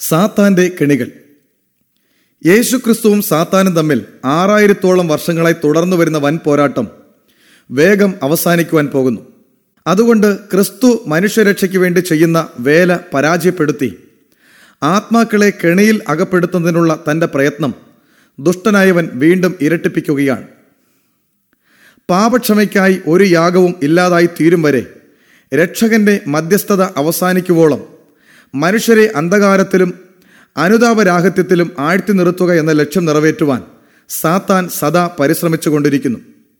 സാത്താന്റെ കെണികൾ യേശുക്രിസ്തുവും സാത്താനും തമ്മിൽ ആറായിരത്തോളം വർഷങ്ങളായി തുടർന്നു വരുന്ന വൻ പോരാട്ടം വേഗം അവസാനിക്കുവാൻ പോകുന്നു അതുകൊണ്ട് ക്രിസ്തു മനുഷ്യരക്ഷയ്ക്ക് വേണ്ടി ചെയ്യുന്ന വേല പരാജയപ്പെടുത്തി ആത്മാക്കളെ കെണിയിൽ അകപ്പെടുത്തുന്നതിനുള്ള തന്റെ പ്രയത്നം ദുഷ്ടനായവൻ വീണ്ടും ഇരട്ടിപ്പിക്കുകയാണ് പാപക്ഷമയ്ക്കായി ഒരു യാഗവും ഇല്ലാതായി തീരും വരെ രക്ഷകന്റെ മധ്യസ്ഥത അവസാനിക്കുവോളം മനുഷ്യരെ അന്ധകാരത്തിലും അനുതാപരാഹിത്യത്തിലും ആഴ്ത്തി നിർത്തുക എന്ന ലക്ഷ്യം നിറവേറ്റുവാൻ സാത്താൻ സദാ പരിശ്രമിച്ചുകൊണ്ടിരിക്കുന്നു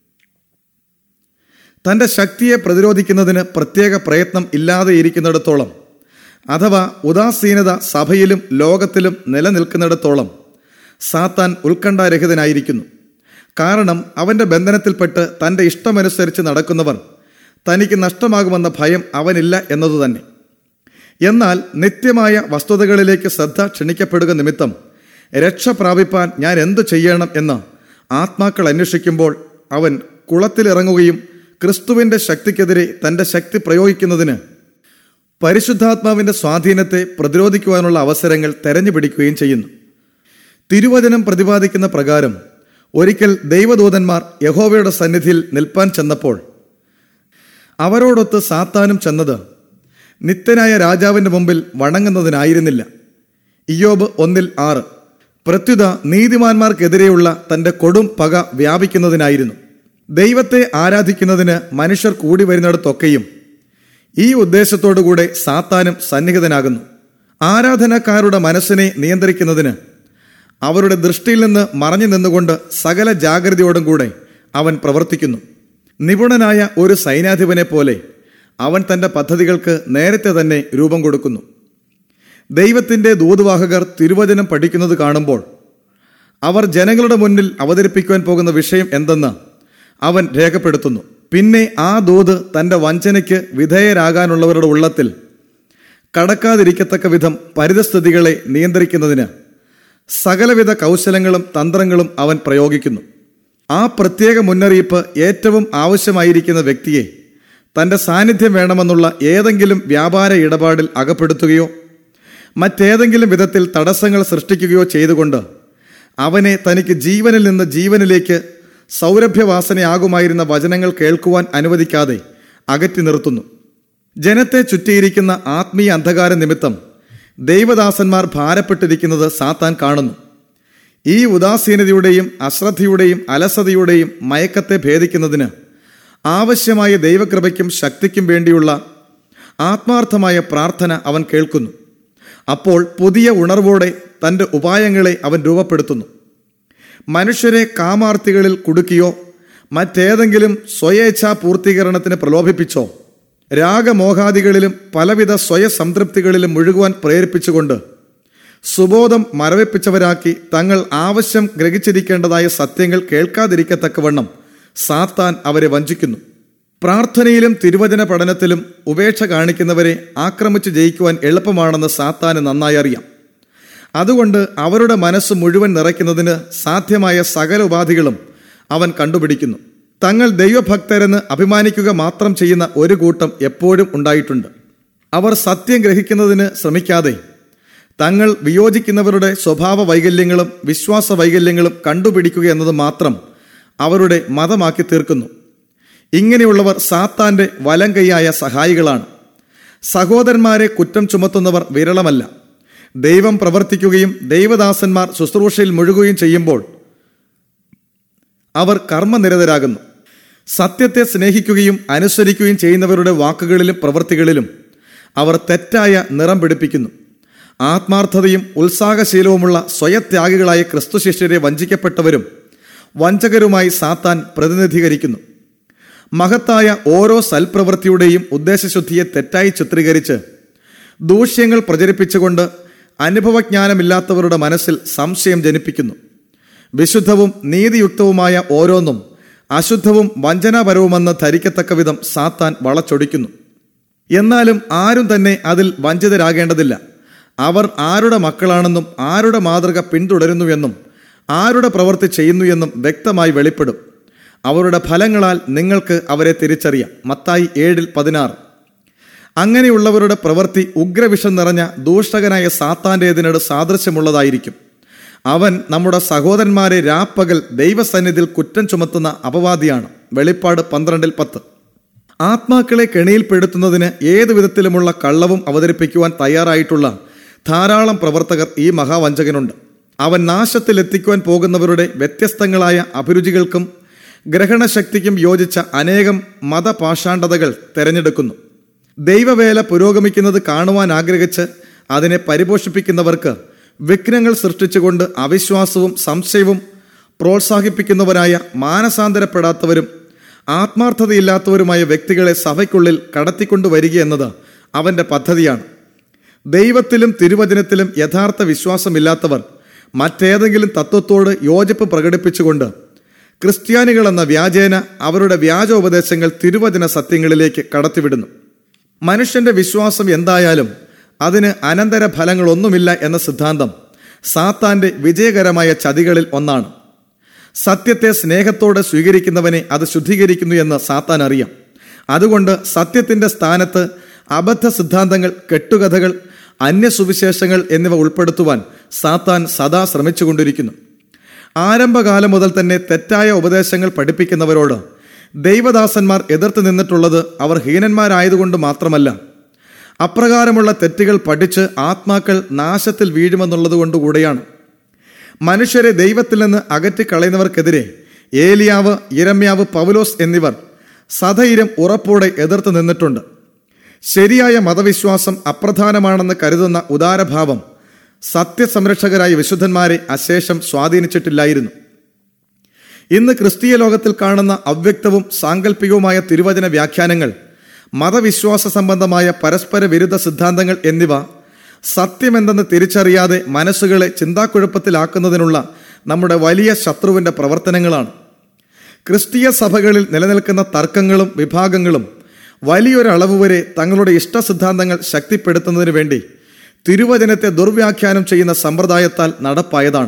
തന്റെ ശക്തിയെ പ്രതിരോധിക്കുന്നതിന് പ്രത്യേക പ്രയത്നം ഇല്ലാതെ ഇരിക്കുന്നിടത്തോളം അഥവാ ഉദാസീനത സഭയിലും ലോകത്തിലും നിലനിൽക്കുന്നിടത്തോളം സാത്താൻ ഉത്കണ്ഠാരഹിതനായിരിക്കുന്നു കാരണം അവന്റെ ബന്ധനത്തിൽപ്പെട്ട് തന്റെ ഇഷ്ടമനുസരിച്ച് നടക്കുന്നവർ തനിക്ക് നഷ്ടമാകുമെന്ന ഭയം അവനില്ല എന്നതുതന്നെ എന്നാൽ നിത്യമായ വസ്തുതകളിലേക്ക് ശ്രദ്ധ ക്ഷണിക്കപ്പെടുക നിമിത്തം രക്ഷ പ്രാപിപ്പാൻ ഞാൻ എന്തു ചെയ്യണം എന്ന് ആത്മാക്കൾ അന്വേഷിക്കുമ്പോൾ അവൻ കുളത്തിലിറങ്ങുകയും ക്രിസ്തുവിന്റെ ശക്തിക്കെതിരെ തന്റെ ശക്തി പ്രയോഗിക്കുന്നതിന് പരിശുദ്ധാത്മാവിന്റെ സ്വാധീനത്തെ പ്രതിരോധിക്കുവാനുള്ള അവസരങ്ങൾ തെരഞ്ഞു പിടിക്കുകയും ചെയ്യുന്നു തിരുവചനം പ്രതിപാദിക്കുന്ന പ്രകാരം ഒരിക്കൽ ദൈവദൂതന്മാർ യഹോവയുടെ സന്നിധിയിൽ നിൽപ്പാൻ ചെന്നപ്പോൾ അവരോടൊത്ത് സാത്താനും ചെന്നത് നിത്യനായ രാജാവിന്റെ മുമ്പിൽ വണങ്ങുന്നതിനായിരുന്നില്ല ഇയോബ് ഒന്നിൽ ആറ് പ്രത്യുത നീതിമാന്മാർക്കെതിരെയുള്ള തന്റെ കൊടും പക വ്യാപിക്കുന്നതിനായിരുന്നു ദൈവത്തെ ആരാധിക്കുന്നതിന് മനുഷ്യർ കൂടി വരുന്നിടത്തൊക്കെയും ഈ ഉദ്ദേശത്തോടുകൂടെ സാത്താനും സന്നിഹിതനാകുന്നു ആരാധനക്കാരുടെ മനസ്സിനെ നിയന്ത്രിക്കുന്നതിന് അവരുടെ ദൃഷ്ടിയിൽ നിന്ന് മറഞ്ഞു നിന്നുകൊണ്ട് സകല ജാഗ്രതയോടും കൂടെ അവൻ പ്രവർത്തിക്കുന്നു നിപുണനായ ഒരു സൈന്യാധിപനെ പോലെ അവൻ തന്റെ പദ്ധതികൾക്ക് നേരത്തെ തന്നെ രൂപം കൊടുക്കുന്നു ദൈവത്തിന്റെ ദൂതുവാഹകർ തിരുവചനം പഠിക്കുന്നത് കാണുമ്പോൾ അവർ ജനങ്ങളുടെ മുന്നിൽ അവതരിപ്പിക്കുവാൻ പോകുന്ന വിഷയം എന്തെന്ന് അവൻ രേഖപ്പെടുത്തുന്നു പിന്നെ ആ ദൂത് തന്റെ വഞ്ചനയ്ക്ക് വിധേയരാകാനുള്ളവരുടെ ഉള്ളത്തിൽ കടക്കാതിരിക്കത്തക്ക വിധം പരിതസ്ഥിതികളെ നിയന്ത്രിക്കുന്നതിന് സകലവിധ കൗശലങ്ങളും തന്ത്രങ്ങളും അവൻ പ്രയോഗിക്കുന്നു ആ പ്രത്യേക മുന്നറിയിപ്പ് ഏറ്റവും ആവശ്യമായിരിക്കുന്ന വ്യക്തിയെ തന്റെ സാന്നിധ്യം വേണമെന്നുള്ള ഏതെങ്കിലും വ്യാപാര ഇടപാടിൽ അകപ്പെടുത്തുകയോ മറ്റേതെങ്കിലും വിധത്തിൽ തടസ്സങ്ങൾ സൃഷ്ടിക്കുകയോ ചെയ്തുകൊണ്ട് അവനെ തനിക്ക് ജീവനിൽ നിന്ന് ജീവനിലേക്ക് സൗരഭ്യവാസനയാകുമായിരുന്ന വചനങ്ങൾ കേൾക്കുവാൻ അനുവദിക്കാതെ അകറ്റി നിർത്തുന്നു ജനത്തെ ചുറ്റിയിരിക്കുന്ന ആത്മീയ അന്ധകാര നിമിത്തം ദൈവദാസന്മാർ ഭാരപ്പെട്ടിരിക്കുന്നത് സാത്താൻ കാണുന്നു ഈ ഉദാസീനതയുടെയും അശ്രദ്ധയുടെയും അലസതയുടെയും മയക്കത്തെ ഭേദിക്കുന്നതിന് ആവശ്യമായ ദൈവകൃപയ്ക്കും ശക്തിക്കും വേണ്ടിയുള്ള ആത്മാർത്ഥമായ പ്രാർത്ഥന അവൻ കേൾക്കുന്നു അപ്പോൾ പുതിയ ഉണർവോടെ തൻ്റെ ഉപായങ്ങളെ അവൻ രൂപപ്പെടുത്തുന്നു മനുഷ്യരെ കാമാർത്തികളിൽ കുടുക്കിയോ മറ്റേതെങ്കിലും സ്വയേച്ഛാ പൂർത്തീകരണത്തിന് പ്രലോഭിപ്പിച്ചോ രാഗമോഹാദികളിലും പലവിധ സ്വയസംതൃപ്തികളിലും മുഴുകുവാൻ പ്രേരിപ്പിച്ചുകൊണ്ട് സുബോധം മരവിപ്പിച്ചവരാക്കി തങ്ങൾ ആവശ്യം ഗ്രഹിച്ചിരിക്കേണ്ടതായ സത്യങ്ങൾ കേൾക്കാതിരിക്കത്തക്കവണ്ണം സാത്താൻ അവരെ വഞ്ചിക്കുന്നു പ്രാർത്ഥനയിലും തിരുവചന പഠനത്തിലും ഉപേക്ഷ കാണിക്കുന്നവരെ ആക്രമിച്ച് ജയിക്കുവാൻ എളുപ്പമാണെന്ന് സാത്താന് നന്നായി അറിയാം അതുകൊണ്ട് അവരുടെ മനസ്സ് മുഴുവൻ നിറയ്ക്കുന്നതിന് സാധ്യമായ സകല ഉപാധികളും അവൻ കണ്ടുപിടിക്കുന്നു തങ്ങൾ ദൈവഭക്തരെന്ന് അഭിമാനിക്കുക മാത്രം ചെയ്യുന്ന ഒരു കൂട്ടം എപ്പോഴും ഉണ്ടായിട്ടുണ്ട് അവർ സത്യം ഗ്രഹിക്കുന്നതിന് ശ്രമിക്കാതെ തങ്ങൾ വിയോജിക്കുന്നവരുടെ സ്വഭാവ വൈകല്യങ്ങളും വിശ്വാസ വൈകല്യങ്ങളും കണ്ടുപിടിക്കുക എന്നത് മാത്രം അവരുടെ മതമാക്കി തീർക്കുന്നു ഇങ്ങനെയുള്ളവർ സാത്താന്റെ വലം കൈയായ സഹായികളാണ് സഹോദരന്മാരെ കുറ്റം ചുമത്തുന്നവർ വിരളമല്ല ദൈവം പ്രവർത്തിക്കുകയും ദൈവദാസന്മാർ ശുശ്രൂഷയിൽ മുഴുകുകയും ചെയ്യുമ്പോൾ അവർ കർമ്മനിരതരാകുന്നു സത്യത്തെ സ്നേഹിക്കുകയും അനുസരിക്കുകയും ചെയ്യുന്നവരുടെ വാക്കുകളിലും പ്രവൃത്തികളിലും അവർ തെറ്റായ നിറം പിടിപ്പിക്കുന്നു ആത്മാർത്ഥതയും ഉത്സാഹശീലവുമുള്ള സ്വയത്യാഗികളായ ക്രിസ്തു ശിഷ്യരെ വഞ്ചിക്കപ്പെട്ടവരും വഞ്ചകരുമായി സാത്താൻ പ്രതിനിധീകരിക്കുന്നു മഹത്തായ ഓരോ സൽപ്രവൃത്തിയുടെയും ഉദ്ദേശശുദ്ധിയെ തെറ്റായി ചിത്രീകരിച്ച് ദൂഷ്യങ്ങൾ പ്രചരിപ്പിച്ചുകൊണ്ട് അനുഭവജ്ഞാനമില്ലാത്തവരുടെ മനസ്സിൽ സംശയം ജനിപ്പിക്കുന്നു വിശുദ്ധവും നീതിയുക്തവുമായ ഓരോന്നും അശുദ്ധവും വഞ്ചനാപരവുമെന്ന് ധരിക്കത്തക്ക വിധം സാത്താൻ വളച്ചൊടിക്കുന്നു എന്നാലും ആരും തന്നെ അതിൽ വഞ്ചിതരാകേണ്ടതില്ല അവർ ആരുടെ മക്കളാണെന്നും ആരുടെ മാതൃക പിന്തുടരുന്നുവെന്നും ആരുടെ പ്രവൃത്തി ചെയ്യുന്നു എന്നും വ്യക്തമായി വെളിപ്പെടും അവരുടെ ഫലങ്ങളാൽ നിങ്ങൾക്ക് അവരെ തിരിച്ചറിയാം മത്തായി ഏഴിൽ പതിനാറ് അങ്ങനെയുള്ളവരുടെ പ്രവൃത്തി ഉഗ്രവിഷം നിറഞ്ഞ ദൂഷകനായ സാത്താൻ്റെതിനോട് സാദൃശ്യമുള്ളതായിരിക്കും അവൻ നമ്മുടെ സഹോദരന്മാരെ രാപ്പകൽ ദൈവസന്നിധിയിൽ കുറ്റം ചുമത്തുന്ന അപവാദിയാണ് വെളിപ്പാട് പന്ത്രണ്ടിൽ പത്ത് ആത്മാക്കളെ കെണിയിൽപ്പെടുത്തുന്നതിന് ഏതു വിധത്തിലുമുള്ള കള്ളവും അവതരിപ്പിക്കുവാൻ തയ്യാറായിട്ടുള്ള ധാരാളം പ്രവർത്തകർ ഈ മഹാവഞ്ചകനുണ്ട് അവൻ നാശത്തിലെത്തിക്കുവാൻ പോകുന്നവരുടെ വ്യത്യസ്തങ്ങളായ അഭിരുചികൾക്കും ഗ്രഹണശക്തിക്കും യോജിച്ച അനേകം മതപാഷാണ്ഡതകൾ തെരഞ്ഞെടുക്കുന്നു ദൈവവേല പുരോഗമിക്കുന്നത് കാണുവാൻ ആഗ്രഹിച്ച് അതിനെ പരിപോഷിപ്പിക്കുന്നവർക്ക് വിഘ്നങ്ങൾ സൃഷ്ടിച്ചുകൊണ്ട് അവിശ്വാസവും സംശയവും പ്രോത്സാഹിപ്പിക്കുന്നവരായ മാനസാന്തരപ്പെടാത്തവരും ആത്മാർത്ഥതയില്ലാത്തവരുമായ വ്യക്തികളെ സഭയ്ക്കുള്ളിൽ കടത്തിക്കൊണ്ടുവരിക എന്നത് അവന്റെ പദ്ധതിയാണ് ദൈവത്തിലും തിരുവചനത്തിലും യഥാർത്ഥ വിശ്വാസമില്ലാത്തവർ മറ്റേതെങ്കിലും തത്വത്തോട് യോജിപ്പ് പ്രകടിപ്പിച്ചുകൊണ്ട് ക്രിസ്ത്യാനികൾ എന്ന വ്യാജേന അവരുടെ വ്യാജോപദേശങ്ങൾ തിരുവചന സത്യങ്ങളിലേക്ക് കടത്തിവിടുന്നു മനുഷ്യന്റെ വിശ്വാസം എന്തായാലും അതിന് അനന്തര ഫലങ്ങളൊന്നുമില്ല എന്ന സിദ്ധാന്തം സാത്താന്റെ വിജയകരമായ ചതികളിൽ ഒന്നാണ് സത്യത്തെ സ്നേഹത്തോടെ സ്വീകരിക്കുന്നവനെ അത് ശുദ്ധീകരിക്കുന്നു എന്ന് സാത്താൻ അറിയാം അതുകൊണ്ട് സത്യത്തിന്റെ സ്ഥാനത്ത് അബദ്ധ സിദ്ധാന്തങ്ങൾ കെട്ടുകഥകൾ അന്യസുവിശേഷങ്ങൾ എന്നിവ ഉൾപ്പെടുത്തുവാൻ സാത്താൻ സദാ ശ്രമിച്ചുകൊണ്ടിരിക്കുന്നു ആരംഭകാലം മുതൽ തന്നെ തെറ്റായ ഉപദേശങ്ങൾ പഠിപ്പിക്കുന്നവരോട് ദൈവദാസന്മാർ എതിർത്ത് നിന്നിട്ടുള്ളത് അവർ ഹീനന്മാരായതുകൊണ്ട് മാത്രമല്ല അപ്രകാരമുള്ള തെറ്റുകൾ പഠിച്ച് ആത്മാക്കൾ നാശത്തിൽ വീഴുമെന്നുള്ളത് കൊണ്ടുകൂടെയാണ് മനുഷ്യരെ ദൈവത്തിൽ നിന്ന് അകറ്റിക്കളയുന്നവർക്കെതിരെ ഏലിയാവ് ഇരമ്യാവ് പൗലോസ് എന്നിവർ സധൈര്യം ഉറപ്പോടെ എതിർത്ത് നിന്നിട്ടുണ്ട് ശരിയായ മതവിശ്വാസം അപ്രധാനമാണെന്ന് കരുതുന്ന ഉദാരഭാവം സത്യസംരക്ഷകരായ വിശുദ്ധന്മാരെ അശേഷം സ്വാധീനിച്ചിട്ടില്ലായിരുന്നു ഇന്ന് ക്രിസ്തീയ ലോകത്തിൽ കാണുന്ന അവ്യക്തവും സാങ്കല്പികവുമായ തിരുവചന വ്യാഖ്യാനങ്ങൾ മതവിശ്വാസ സംബന്ധമായ പരസ്പര വിരുദ്ധ സിദ്ധാന്തങ്ങൾ എന്നിവ സത്യമെന്തെന്ന് തിരിച്ചറിയാതെ മനസ്സുകളെ ചിന്താക്കുഴപ്പത്തിലാക്കുന്നതിനുള്ള നമ്മുടെ വലിയ ശത്രുവിന്റെ പ്രവർത്തനങ്ങളാണ് ക്രിസ്തീയ സഭകളിൽ നിലനിൽക്കുന്ന തർക്കങ്ങളും വിഭാഗങ്ങളും വലിയൊരളവ് വരെ തങ്ങളുടെ ഇഷ്ടസിദ്ധാന്തങ്ങൾ ശക്തിപ്പെടുത്തുന്നതിന് വേണ്ടി തിരുവചനത്തെ ദുർവ്യാഖ്യാനം ചെയ്യുന്ന സമ്പ്രദായത്താൽ നടപ്പായതാണ്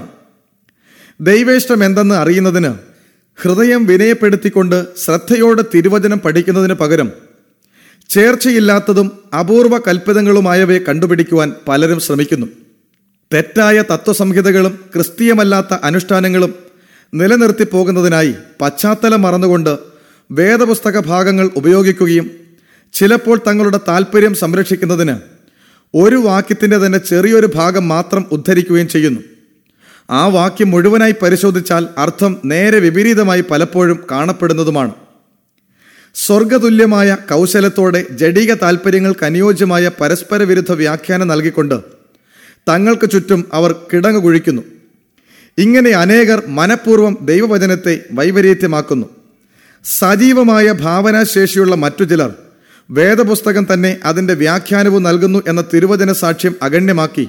ദൈവേഷ്ടം എന്തെന്ന് അറിയുന്നതിന് ഹൃദയം വിനയപ്പെടുത്തിക്കൊണ്ട് ശ്രദ്ധയോടെ തിരുവചനം പഠിക്കുന്നതിന് പകരം ചേർച്ചയില്ലാത്തതും അപൂർവ കൽപ്പിതങ്ങളുമായവയെ കണ്ടുപിടിക്കുവാൻ പലരും ശ്രമിക്കുന്നു തെറ്റായ തത്വസംഹിതകളും ക്രിസ്തീയമല്ലാത്ത അനുഷ്ഠാനങ്ങളും നിലനിർത്തി പോകുന്നതിനായി പശ്ചാത്തലം മറന്നുകൊണ്ട് വേദപുസ്തക ഭാഗങ്ങൾ ഉപയോഗിക്കുകയും ചിലപ്പോൾ തങ്ങളുടെ താല്പര്യം സംരക്ഷിക്കുന്നതിന് ഒരു വാക്യത്തിന്റെ തന്നെ ചെറിയൊരു ഭാഗം മാത്രം ഉദ്ധരിക്കുകയും ചെയ്യുന്നു ആ വാക്യം മുഴുവനായി പരിശോധിച്ചാൽ അർത്ഥം നേരെ വിപരീതമായി പലപ്പോഴും കാണപ്പെടുന്നതുമാണ് സ്വർഗതുല്യമായ കൗശലത്തോടെ ജഡിക താൽപ്പര്യങ്ങൾക്ക് അനുയോജ്യമായ പരസ്പര വിരുദ്ധ വ്യാഖ്യാനം നൽകിക്കൊണ്ട് തങ്ങൾക്ക് ചുറ്റും അവർ കിടങ്ങു കുഴിക്കുന്നു ഇങ്ങനെ അനേകർ മനഃപൂർവ്വം ദൈവവചനത്തെ വൈപരീത്യമാക്കുന്നു സജീവമായ ഭാവനാശേഷിയുള്ള മറ്റു ചിലർ വേദപുസ്തകം തന്നെ അതിന്റെ വ്യാഖ്യാനവും നൽകുന്നു എന്ന തിരുവചന സാക്ഷ്യം അഗണ്യമാക്കി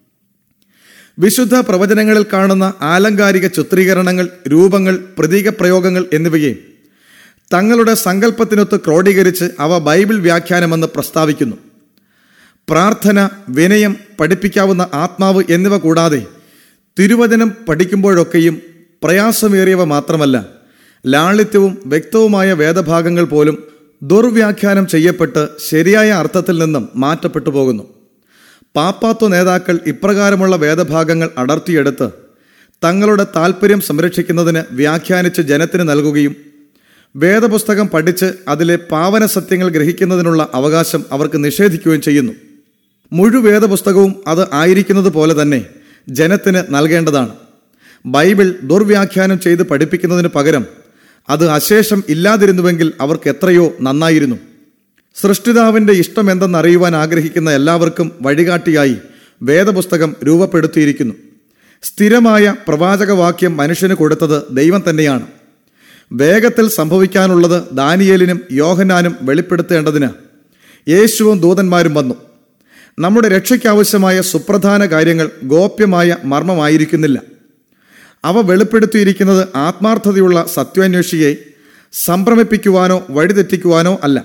വിശുദ്ധ പ്രവചനങ്ങളിൽ കാണുന്ന ആലങ്കാരിക ചിത്രീകരണങ്ങൾ രൂപങ്ങൾ പ്രതീകപ്രയോഗങ്ങൾ എന്നിവയെ തങ്ങളുടെ സങ്കല്പത്തിനൊത്ത് ക്രോഡീകരിച്ച് അവ ബൈബിൾ വ്യാഖ്യാനമെന്ന് പ്രസ്താവിക്കുന്നു പ്രാർത്ഥന വിനയം പഠിപ്പിക്കാവുന്ന ആത്മാവ് എന്നിവ കൂടാതെ തിരുവചനം പഠിക്കുമ്പോഴൊക്കെയും പ്രയാസമേറിയവ മാത്രമല്ല ലാളിത്യവും വ്യക്തവുമായ വേദഭാഗങ്ങൾ പോലും ദുർവ്യാഖ്യാനം ചെയ്യപ്പെട്ട് ശരിയായ അർത്ഥത്തിൽ നിന്നും മാറ്റപ്പെട്ടു പോകുന്നു പാപ്പാത്വ നേതാക്കൾ ഇപ്രകാരമുള്ള വേദഭാഗങ്ങൾ അടർത്തിയെടുത്ത് തങ്ങളുടെ താല്പര്യം സംരക്ഷിക്കുന്നതിന് വ്യാഖ്യാനിച്ച് ജനത്തിന് നൽകുകയും വേദപുസ്തകം പഠിച്ച് അതിലെ പാവന സത്യങ്ങൾ ഗ്രഹിക്കുന്നതിനുള്ള അവകാശം അവർക്ക് നിഷേധിക്കുകയും ചെയ്യുന്നു മുഴുവേദപുസ്തകവും അത് ആയിരിക്കുന്നത് പോലെ തന്നെ ജനത്തിന് നൽകേണ്ടതാണ് ബൈബിൾ ദുർവ്യാഖ്യാനം ചെയ്ത് പഠിപ്പിക്കുന്നതിന് പകരം അത് അശേഷം ഇല്ലാതിരുന്നുവെങ്കിൽ അവർക്ക് എത്രയോ നന്നായിരുന്നു സൃഷ്ടിതാവിന്റെ ഇഷ്ടം എന്തെന്നറിയുവാൻ ആഗ്രഹിക്കുന്ന എല്ലാവർക്കും വഴികാട്ടിയായി വേദപുസ്തകം രൂപപ്പെടുത്തിയിരിക്കുന്നു സ്ഥിരമായ പ്രവാചകവാക്യം മനുഷ്യന് കൊടുത്തത് ദൈവം തന്നെയാണ് വേഗത്തിൽ സംഭവിക്കാനുള്ളത് ദാനിയേലിനും യോഹനാനും വെളിപ്പെടുത്തേണ്ടതിന് യേശുവും ദൂതന്മാരും വന്നു നമ്മുടെ രക്ഷയ്ക്കാവശ്യമായ സുപ്രധാന കാര്യങ്ങൾ ഗോപ്യമായ മർമ്മമായിരിക്കുന്നില്ല അവ വെളിപ്പെടുത്തിയിരിക്കുന്നത് ആത്മാർത്ഥതയുള്ള സത്യാന്വേഷിയെ സംഭ്രമിപ്പിക്കുവാനോ വഴിതെറ്റിക്കുവാനോ അല്ല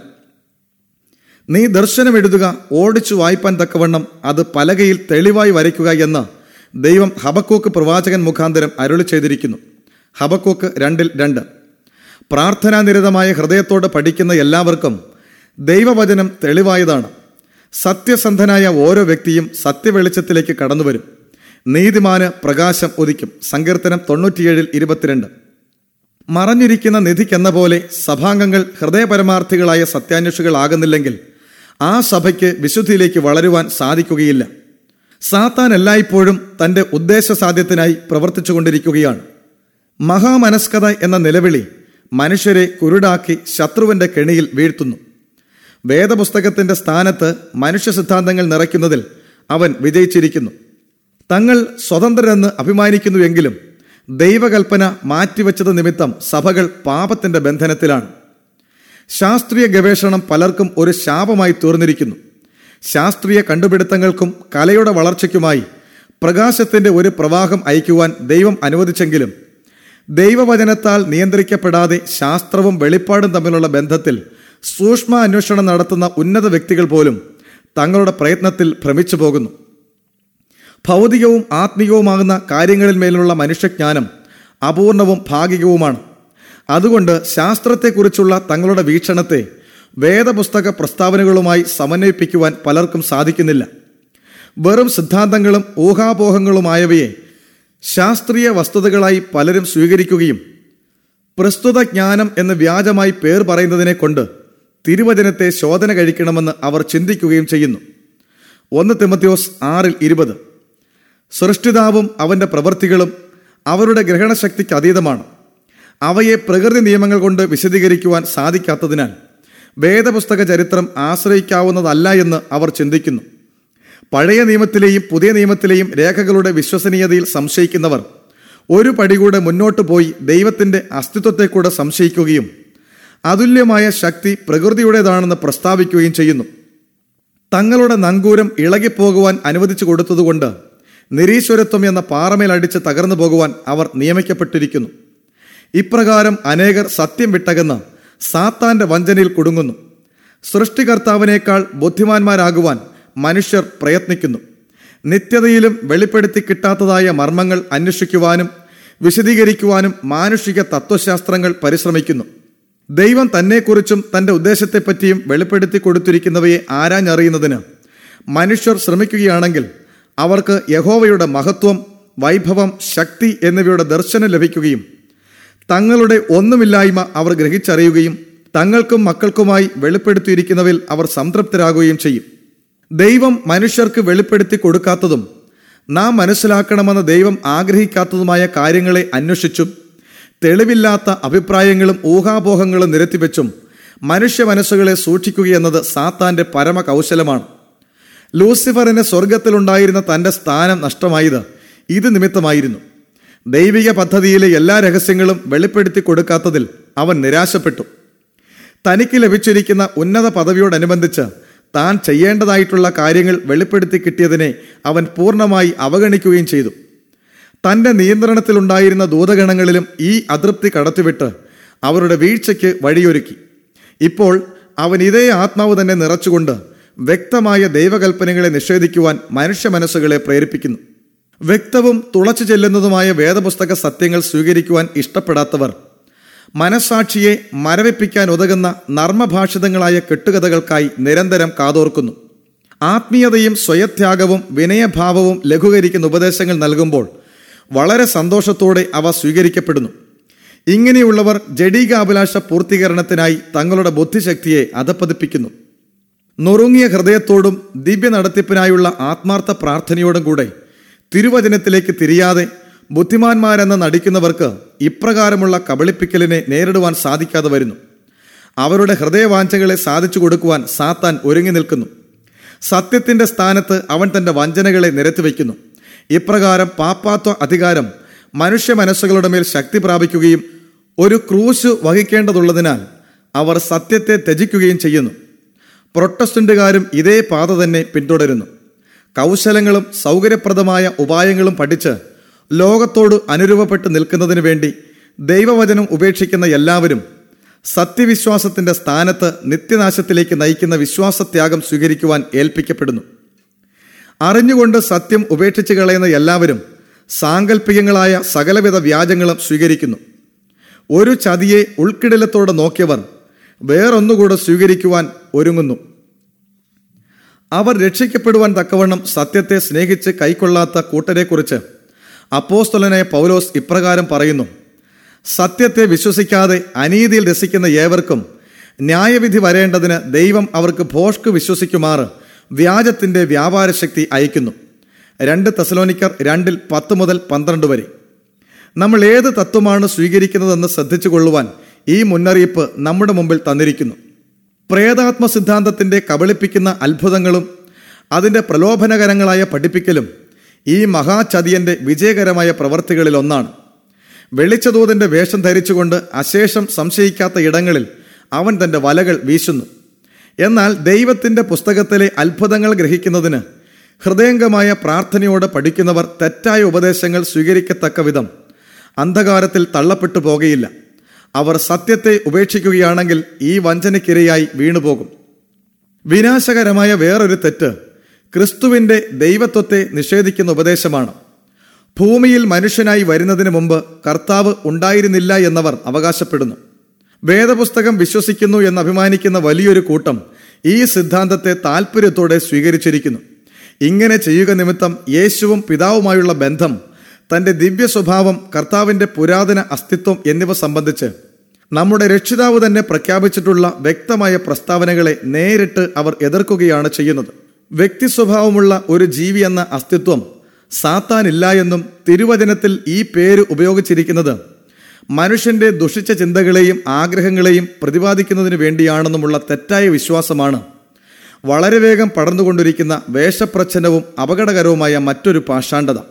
നീ ദർശനം എഴുതുക ഓടിച്ചു വായിപ്പാൻ തക്കവണ്ണം അത് പലകയിൽ തെളിവായി വരയ്ക്കുക എന്ന് ദൈവം ഹബക്കൂക്ക് പ്രവാചകൻ മുഖാന്തരം അരുളി ചെയ്തിരിക്കുന്നു ഹബക്കൂക്ക് രണ്ടിൽ രണ്ട് പ്രാർത്ഥനാനിരതമായ ഹൃദയത്തോട് പഠിക്കുന്ന എല്ലാവർക്കും ദൈവവചനം തെളിവായതാണ് സത്യസന്ധനായ ഓരോ വ്യക്തിയും സത്യവെളിച്ചത്തിലേക്ക് കടന്നുവരും നീതിമാന് പ്രകാശം ഉദിക്കും സങ്കീർത്തനം തൊണ്ണൂറ്റിയേഴിൽ ഇരുപത്തിരണ്ട് മറഞ്ഞിരിക്കുന്ന നിധിക്കെന്ന പോലെ സഭാംഗങ്ങൾ ഹൃദയപരമാർത്ഥികളായ സത്യാന്വേഷികളാകുന്നില്ലെങ്കിൽ ആ സഭയ്ക്ക് വിശുദ്ധിയിലേക്ക് വളരുവാൻ സാധിക്കുകയില്ല സാത്താൻ എല്ലായ്പ്പോഴും തന്റെ ഉദ്ദേശസാധ്യത്തിനായി പ്രവർത്തിച്ചുകൊണ്ടിരിക്കുകയാണ് മഹാമനസ്കത എന്ന നിലവിളി മനുഷ്യരെ കുരുടാക്കി ശത്രുവിന്റെ കെണിയിൽ വീഴ്ത്തുന്നു വേദപുസ്തകത്തിന്റെ സ്ഥാനത്ത് മനുഷ്യ സിദ്ധാന്തങ്ങൾ നിറയ്ക്കുന്നതിൽ അവൻ വിജയിച്ചിരിക്കുന്നു തങ്ങൾ സ്വതന്ത്രരെന്ന് അഭിമാനിക്കുന്നുവെങ്കിലും ദൈവകൽപ്പന മാറ്റിവെച്ചത് നിമിത്തം സഭകൾ പാപത്തിന്റെ ബന്ധനത്തിലാണ് ശാസ്ത്രീയ ഗവേഷണം പലർക്കും ഒരു ശാപമായി തീർന്നിരിക്കുന്നു ശാസ്ത്രീയ കണ്ടുപിടുത്തങ്ങൾക്കും കലയുടെ വളർച്ചയ്ക്കുമായി പ്രകാശത്തിന്റെ ഒരു പ്രവാഹം അയക്കുവാൻ ദൈവം അനുവദിച്ചെങ്കിലും ദൈവവചനത്താൽ നിയന്ത്രിക്കപ്പെടാതെ ശാസ്ത്രവും വെളിപ്പാടും തമ്മിലുള്ള ബന്ധത്തിൽ സൂക്ഷ്മ അന്വേഷണം നടത്തുന്ന ഉന്നത വ്യക്തികൾ പോലും തങ്ങളുടെ പ്രയത്നത്തിൽ ഭ്രമിച്ചു പോകുന്നു ഭൗതികവും ആത്മീയവുമാകുന്ന കാര്യങ്ങളിൽ മേലുള്ള മനുഷ്യജ്ഞാനം അപൂർണവും ഭാഗികവുമാണ് അതുകൊണ്ട് ശാസ്ത്രത്തെക്കുറിച്ചുള്ള തങ്ങളുടെ വീക്ഷണത്തെ വേദപുസ്തക പ്രസ്താവനകളുമായി സമന്വയിപ്പിക്കുവാൻ പലർക്കും സാധിക്കുന്നില്ല വെറും സിദ്ധാന്തങ്ങളും ഊഹാപോഹങ്ങളുമായവയെ ശാസ്ത്രീയ വസ്തുതകളായി പലരും സ്വീകരിക്കുകയും പ്രസ്തുത ജ്ഞാനം എന്ന് വ്യാജമായി പേർ പറയുന്നതിനെ കൊണ്ട് തിരുവചനത്തെ ശോധന കഴിക്കണമെന്ന് അവർ ചിന്തിക്കുകയും ചെയ്യുന്നു ഒന്ന് തിമത്യോസ് ആറിൽ ഇരുപത് സൃഷ്ടിതാവും അവന്റെ പ്രവൃത്തികളും അവരുടെ ഗ്രഹണശക്തിക്ക് അതീതമാണ് അവയെ പ്രകൃതി നിയമങ്ങൾ കൊണ്ട് വിശദീകരിക്കുവാൻ സാധിക്കാത്തതിനാൽ വേദപുസ്തക ചരിത്രം ആശ്രയിക്കാവുന്നതല്ല എന്ന് അവർ ചിന്തിക്കുന്നു പഴയ നിയമത്തിലെയും പുതിയ നിയമത്തിലെയും രേഖകളുടെ വിശ്വസനീയതയിൽ സംശയിക്കുന്നവർ ഒരു പടി കൂടെ മുന്നോട്ട് പോയി ദൈവത്തിന്റെ അസ്തിത്വത്തെ കൂടെ സംശയിക്കുകയും അതുല്യമായ ശക്തി പ്രകൃതിയുടേതാണെന്ന് പ്രസ്താവിക്കുകയും ചെയ്യുന്നു തങ്ങളുടെ നങ്കൂരം ഇളകിപ്പോകുവാൻ അനുവദിച്ചു കൊടുത്തതുകൊണ്ട് നിരീശ്വരത്വം എന്ന പാറമേൽ അടിച്ച് തകർന്നു പോകുവാൻ അവർ നിയമിക്കപ്പെട്ടിരിക്കുന്നു ഇപ്രകാരം അനേകർ സത്യം വിട്ടകന്ന് സാത്താന്റെ വഞ്ചനയിൽ കുടുങ്ങുന്നു സൃഷ്ടികർത്താവിനേക്കാൾ ബുദ്ധിമാന്മാരാകുവാൻ മനുഷ്യർ പ്രയത്നിക്കുന്നു നിത്യതയിലും വെളിപ്പെടുത്തി കിട്ടാത്തതായ മർമ്മങ്ങൾ അന്വേഷിക്കുവാനും വിശദീകരിക്കുവാനും മാനുഷിക തത്വശാസ്ത്രങ്ങൾ പരിശ്രമിക്കുന്നു ദൈവം തന്നെക്കുറിച്ചും തന്റെ ഉദ്ദേശത്തെപ്പറ്റിയും വെളിപ്പെടുത്തി കൊടുത്തിരിക്കുന്നവയെ ആരാഞ്ഞറിയുന്നതിന് മനുഷ്യർ ശ്രമിക്കുകയാണെങ്കിൽ അവർക്ക് യഹോവയുടെ മഹത്വം വൈഭവം ശക്തി എന്നിവയുടെ ദർശനം ലഭിക്കുകയും തങ്ങളുടെ ഒന്നുമില്ലായ്മ അവർ ഗ്രഹിച്ചറിയുകയും തങ്ങൾക്കും മക്കൾക്കുമായി വെളിപ്പെടുത്തിയിരിക്കുന്നവയിൽ അവർ സംതൃപ്തരാകുകയും ചെയ്യും ദൈവം മനുഷ്യർക്ക് വെളിപ്പെടുത്തി കൊടുക്കാത്തതും നാം മനസ്സിലാക്കണമെന്ന് ദൈവം ആഗ്രഹിക്കാത്തതുമായ കാര്യങ്ങളെ അന്വേഷിച്ചും തെളിവില്ലാത്ത അഭിപ്രായങ്ങളും ഊഹാപോഹങ്ങളും നിരത്തിവെച്ചും മനുഷ്യ മനസ്സുകളെ സൂക്ഷിക്കുകയെന്നത് സാത്താന്റെ പരമ കൗശലമാണ് ലൂസിഫറിന് സ്വർഗത്തിലുണ്ടായിരുന്ന തന്റെ സ്ഥാനം നഷ്ടമായത് ഇത് നിമിത്തമായിരുന്നു ദൈവിക പദ്ധതിയിലെ എല്ലാ രഹസ്യങ്ങളും വെളിപ്പെടുത്തി കൊടുക്കാത്തതിൽ അവൻ നിരാശപ്പെട്ടു തനിക്ക് ലഭിച്ചിരിക്കുന്ന ഉന്നത പദവിയോടനുബന്ധിച്ച് താൻ ചെയ്യേണ്ടതായിട്ടുള്ള കാര്യങ്ങൾ വെളിപ്പെടുത്തി കിട്ടിയതിനെ അവൻ പൂർണ്ണമായി അവഗണിക്കുകയും ചെയ്തു തന്റെ നിയന്ത്രണത്തിലുണ്ടായിരുന്ന ദൂതഗണങ്ങളിലും ഈ അതൃപ്തി കടത്തിവിട്ട് അവരുടെ വീഴ്ചയ്ക്ക് വഴിയൊരുക്കി ഇപ്പോൾ അവൻ ഇതേ ആത്മാവ് തന്നെ നിറച്ചുകൊണ്ട് വ്യക്തമായ ദൈവകൽപ്പനകളെ നിഷേധിക്കുവാൻ മനുഷ്യ മനസ്സുകളെ പ്രേരിപ്പിക്കുന്നു വ്യക്തവും തുളച്ചു ചെല്ലുന്നതുമായ വേദപുസ്തക സത്യങ്ങൾ സ്വീകരിക്കുവാൻ ഇഷ്ടപ്പെടാത്തവർ മനസാക്ഷിയെ മരവിപ്പിക്കാൻ ഉതകുന്ന നർമ്മഭാഷിതങ്ങളായ കെട്ടുകഥകൾക്കായി നിരന്തരം കാതോർക്കുന്നു ആത്മീയതയും സ്വയത്യാഗവും വിനയഭാവവും ലഘൂകരിക്കുന്ന ഉപദേശങ്ങൾ നൽകുമ്പോൾ വളരെ സന്തോഷത്തോടെ അവ സ്വീകരിക്കപ്പെടുന്നു ഇങ്ങനെയുള്ളവർ ജഡീകാഭിലാഷ പൂർത്തീകരണത്തിനായി തങ്ങളുടെ ബുദ്ധിശക്തിയെ അധപ്പതിപ്പിക്കുന്നു നുറുങ്ങിയ ഹൃദയത്തോടും ദിവ്യ നടത്തിപ്പിനായുള്ള ആത്മാർത്ഥ പ്രാർത്ഥനയോടും കൂടെ തിരുവചനത്തിലേക്ക് തിരിയാതെ ബുദ്ധിമാന്മാരെന്ന് നടിക്കുന്നവർക്ക് ഇപ്രകാരമുള്ള കബളിപ്പിക്കലിനെ നേരിടുവാൻ സാധിക്കാതെ വരുന്നു അവരുടെ ഹൃദയവാഞ്ചകളെ സാധിച്ചു കൊടുക്കുവാൻ സാത്താൻ ഒരുങ്ങി നിൽക്കുന്നു സത്യത്തിന്റെ സ്ഥാനത്ത് അവൻ തന്റെ വഞ്ചനകളെ നിരത്തിവെക്കുന്നു ഇപ്രകാരം പാപ്പാത്വ അധികാരം മനുഷ്യ മനസ്സുകളുടെ മേൽ ശക്തി പ്രാപിക്കുകയും ഒരു ക്രൂശ് വഹിക്കേണ്ടതുള്ളതിനാൽ അവർ സത്യത്തെ ത്യജിക്കുകയും ചെയ്യുന്നു പ്രൊട്ടസ്റ്റന്റുകാരും ഇതേ പാത തന്നെ പിന്തുടരുന്നു കൗശലങ്ങളും സൗകര്യപ്രദമായ ഉപായങ്ങളും പഠിച്ച് ലോകത്തോട് അനുരൂപപ്പെട്ട് നിൽക്കുന്നതിന് വേണ്ടി ദൈവവചനം ഉപേക്ഷിക്കുന്ന എല്ലാവരും സത്യവിശ്വാസത്തിന്റെ സ്ഥാനത്ത് നിത്യനാശത്തിലേക്ക് നയിക്കുന്ന വിശ്വാസത്യാഗം സ്വീകരിക്കുവാൻ ഏൽപ്പിക്കപ്പെടുന്നു അറിഞ്ഞുകൊണ്ട് സത്യം ഉപേക്ഷിച്ച് കളയുന്ന എല്ലാവരും സാങ്കല്പികങ്ങളായ സകലവിധ വ്യാജങ്ങളും സ്വീകരിക്കുന്നു ഒരു ചതിയെ ഉൾക്കിടലത്തോടെ നോക്കിയവർ വേറൊന്നുകൂടെ സ്വീകരിക്കുവാൻ ഒരുങ്ങുന്നു അവർ രക്ഷിക്കപ്പെടുവാൻ തക്കവണ്ണം സത്യത്തെ സ്നേഹിച്ച് കൈക്കൊള്ളാത്ത കൂട്ടരെക്കുറിച്ച് അപ്പോസ്തലനായ പൗലോസ് ഇപ്രകാരം പറയുന്നു സത്യത്തെ വിശ്വസിക്കാതെ അനീതിയിൽ രസിക്കുന്ന ഏവർക്കും ന്യായവിധി വരേണ്ടതിന് ദൈവം അവർക്ക് ഭോഷ്ക് വിശ്വസിക്കുമാറ് വ്യാജത്തിന്റെ വ്യാപാരശക്തി അയക്കുന്നു രണ്ട് തെസലോനിക്കർ രണ്ടിൽ പത്ത് മുതൽ പന്ത്രണ്ട് വരെ നമ്മൾ ഏത് തത്വമാണ് സ്വീകരിക്കുന്നതെന്ന് ശ്രദ്ധിച്ചു കൊള്ളുവാൻ ഈ മുന്നറിയിപ്പ് നമ്മുടെ മുമ്പിൽ തന്നിരിക്കുന്നു പ്രേതാത്മ സിദ്ധാന്തത്തിന്റെ കബളിപ്പിക്കുന്ന അത്ഭുതങ്ങളും അതിന്റെ പ്രലോഭനകരങ്ങളായ പഠിപ്പിക്കലും ഈ മഹാചതിയന്റെ വിജയകരമായ പ്രവർത്തികളിൽ ഒന്നാണ് വെളിച്ചദൂതന്റെ വേഷം ധരിച്ചുകൊണ്ട് അശേഷം സംശയിക്കാത്ത ഇടങ്ങളിൽ അവൻ തന്റെ വലകൾ വീശുന്നു എന്നാൽ ദൈവത്തിന്റെ പുസ്തകത്തിലെ അത്ഭുതങ്ങൾ ഗ്രഹിക്കുന്നതിന് ഹൃദയംഗമായ പ്രാർത്ഥനയോടെ പഠിക്കുന്നവർ തെറ്റായ ഉപദേശങ്ങൾ സ്വീകരിക്കത്തക്ക വിധം അന്ധകാരത്തിൽ തള്ളപ്പെട്ടു പോകുകയില്ല അവർ സത്യത്തെ ഉപേക്ഷിക്കുകയാണെങ്കിൽ ഈ വഞ്ചനയ്ക്കിരയായി വീണുപോകും വിനാശകരമായ വേറൊരു തെറ്റ് ക്രിസ്തുവിന്റെ ദൈവത്വത്തെ നിഷേധിക്കുന്ന ഉപദേശമാണ് ഭൂമിയിൽ മനുഷ്യനായി വരുന്നതിന് മുമ്പ് കർത്താവ് ഉണ്ടായിരുന്നില്ല എന്നവർ അവകാശപ്പെടുന്നു വേദപുസ്തകം വിശ്വസിക്കുന്നു എന്ന് അഭിമാനിക്കുന്ന വലിയൊരു കൂട്ടം ഈ സിദ്ധാന്തത്തെ താൽപ്പര്യത്തോടെ സ്വീകരിച്ചിരിക്കുന്നു ഇങ്ങനെ ചെയ്യുക നിമിത്തം യേശുവും പിതാവുമായുള്ള ബന്ധം തന്റെ ദിവ്യ സ്വഭാവം കർത്താവിന്റെ പുരാതന അസ്തിത്വം എന്നിവ സംബന്ധിച്ച് നമ്മുടെ രക്ഷിതാവ് തന്നെ പ്രഖ്യാപിച്ചിട്ടുള്ള വ്യക്തമായ പ്രസ്താവനകളെ നേരിട്ട് അവർ എതിർക്കുകയാണ് ചെയ്യുന്നത് വ്യക്തി സ്വഭാവമുള്ള ഒരു ജീവി എന്ന അസ്തിത്വം സാത്താനില്ല എന്നും തിരുവചനത്തിൽ ഈ പേര് ഉപയോഗിച്ചിരിക്കുന്നത് മനുഷ്യന്റെ ദുഷിച്ച ചിന്തകളെയും ആഗ്രഹങ്ങളെയും പ്രതിപാദിക്കുന്നതിന് വേണ്ടിയാണെന്നുമുള്ള തെറ്റായ വിശ്വാസമാണ് വളരെ വേഗം പടർന്നുകൊണ്ടിരിക്കുന്ന വേഷപ്രച്ഛന്നവും അപകടകരവുമായ മറ്റൊരു പാഷാണ്ഡത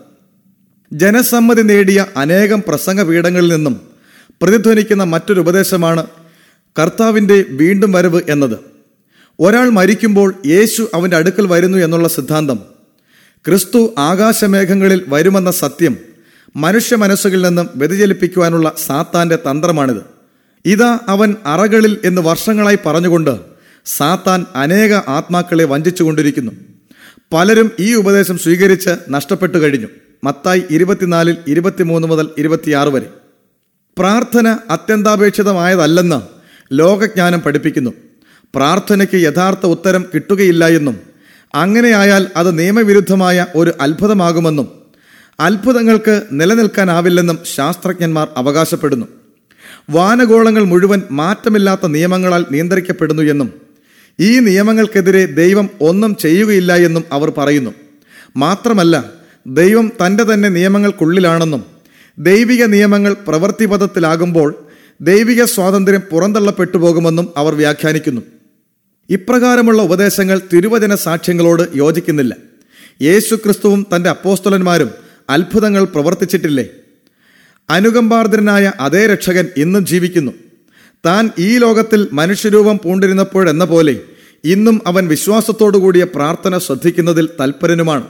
ജനസമ്മതി നേടിയ അനേകം പ്രസംഗപീഠങ്ങളിൽ നിന്നും പ്രതിധ്വനിക്കുന്ന മറ്റൊരു ഉപദേശമാണ് കർത്താവിൻ്റെ വീണ്ടും വരവ് എന്നത് ഒരാൾ മരിക്കുമ്പോൾ യേശു അവൻ്റെ അടുക്കൽ വരുന്നു എന്നുള്ള സിദ്ധാന്തം ക്രിസ്തു ആകാശമേഘങ്ങളിൽ വരുമെന്ന സത്യം മനുഷ്യ മനസ്സുകളിൽ നിന്നും വ്യതിചലിപ്പിക്കുവാനുള്ള സാത്താന്റെ തന്ത്രമാണിത് ഇതാ അവൻ അറകളിൽ എന്ന് വർഷങ്ങളായി പറഞ്ഞുകൊണ്ട് സാത്താൻ അനേക ആത്മാക്കളെ വഞ്ചിച്ചുകൊണ്ടിരിക്കുന്നു പലരും ഈ ഉപദേശം സ്വീകരിച്ച് നഷ്ടപ്പെട്ടു കഴിഞ്ഞു മത്തായി ഇരുപത്തിനാലിൽ ഇരുപത്തിമൂന്ന് മുതൽ ഇരുപത്തിയാറ് വരെ പ്രാർത്ഥന അത്യന്താപേക്ഷിതമായതല്ലെന്ന് ലോകജ്ഞാനം പഠിപ്പിക്കുന്നു പ്രാർത്ഥനയ്ക്ക് യഥാർത്ഥ ഉത്തരം കിട്ടുകയില്ല എന്നും അങ്ങനെയായാൽ അത് നിയമവിരുദ്ധമായ ഒരു അത്ഭുതമാകുമെന്നും അത്ഭുതങ്ങൾക്ക് നിലനിൽക്കാനാവില്ലെന്നും ശാസ്ത്രജ്ഞന്മാർ അവകാശപ്പെടുന്നു വാനഗോളങ്ങൾ മുഴുവൻ മാറ്റമില്ലാത്ത നിയമങ്ങളാൽ നിയന്ത്രിക്കപ്പെടുന്നു എന്നും ഈ നിയമങ്ങൾക്കെതിരെ ദൈവം ഒന്നും ചെയ്യുകയില്ല എന്നും അവർ പറയുന്നു മാത്രമല്ല ദൈവം തൻ്റെ തന്നെ നിയമങ്ങൾക്കുള്ളിലാണെന്നും ദൈവിക നിയമങ്ങൾ പ്രവൃത്തിപഥത്തിലാകുമ്പോൾ ദൈവിക സ്വാതന്ത്ര്യം പുറന്തള്ളപ്പെട്ടു പോകുമെന്നും അവർ വ്യാഖ്യാനിക്കുന്നു ഇപ്രകാരമുള്ള ഉപദേശങ്ങൾ തിരുവചന സാക്ഷ്യങ്ങളോട് യോജിക്കുന്നില്ല യേശു ക്രിസ്തുവും തൻ്റെ അപ്പോസ്തലന്മാരും അത്ഭുതങ്ങൾ പ്രവർത്തിച്ചിട്ടില്ലേ അനുകമ്പാർദ്രനായ അതേ രക്ഷകൻ ഇന്നും ജീവിക്കുന്നു താൻ ഈ ലോകത്തിൽ മനുഷ്യരൂപം പൂണ്ടിരുന്നപ്പോഴെന്ന പോലെ ഇന്നും അവൻ വിശ്വാസത്തോടുകൂടിയ പ്രാർത്ഥന ശ്രദ്ധിക്കുന്നതിൽ തൽപരനുമാണ്